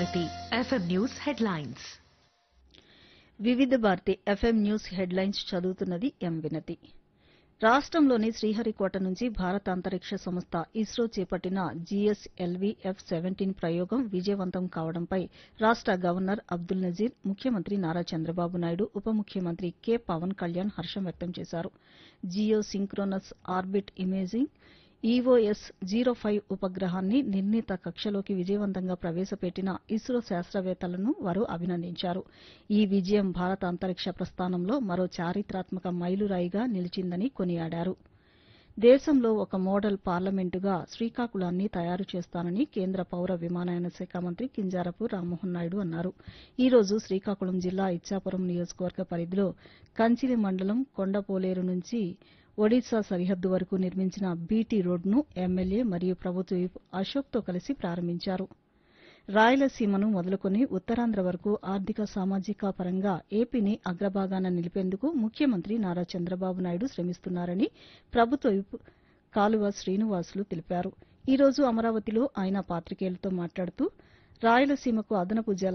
Bharati FM news headlines వివిధ Bharati FM news headlines చదువుతున్నది ఎం వినతి రాష్ట్రంలోని శ్రీహరికోట నుంచి భారత అంతరిక్ష సంస్థ ఇస్రో చేపట్టిన జీఎస్ఎల్వీ ఎఫ్ సెవెంటీన్ ప్రయోగం విజయవంతం కావడంపై రాష్ట గవర్నర్ అబ్దుల్ నజీర్ ముఖ్యమంత్రి నారా చంద్రబాబు నాయుడు ఉప ముఖ్యమంత్రి కె పవన్ కళ్యాణ్ హర్షం వ్యక్తం చేశారు geosynchronous orbit imaging EOS zero five ఉపగ్రహాన్ని నిర్ణీత కక్షలోకి విజయవంతంగా ప్రవేశపెట్టిన ఇస్రో శాస్త్రవేత్తలను వారు అభినందించారు ఈ విజయం భారత అంతరిక్ష ప్రస్థానంలో మరో చారిత్రాత్మక మైలురాయిగా నిలిచిందని కొనియాడారు దేశంలో ఒక మోడల్ పార్లమెంటుగా శ్రీకాకుళాన్ని తయారు చేస్తానని కేంద్ర పౌర విమానయాన శాఖ మంత్రి కింజారపు రామ్మోహన్ నాయుడు అన్నారు ఈ రోజు శ్రీకాకుళం జిల్లా ఇచ్చాపురం నియోజకవర్గ పరిధిలో కంచిలి మండలం కొండపోలేరు నుంచి ఒడిశా సరిహద్దు వరకు నిర్మించిన బీటీ రోడ్డును ఎమ్మెల్యే మరియు ప్రభుత్వ విప్ అశోక్తో కలిసి ప్రారంభించారు రాయలసీమను మొదలుకొని ఉత్తరాంధ్ర వరకు ఆర్థిక సామాజిక పరంగా ఏపీని అగ్రభాగాన నిలిపేందుకు ముఖ్యమంత్రి నారా చంద్రబాబు నాయుడు శ్రమిస్తున్నారని ప్రభుత్వ విప్ కాలువ శ్రీనివాసులు తెలిపారు ఈ రోజు అమరావతిలో ఆయన పాతికేయులతో మాట్లాడుతూ రాయలసీమకు అదనపు జల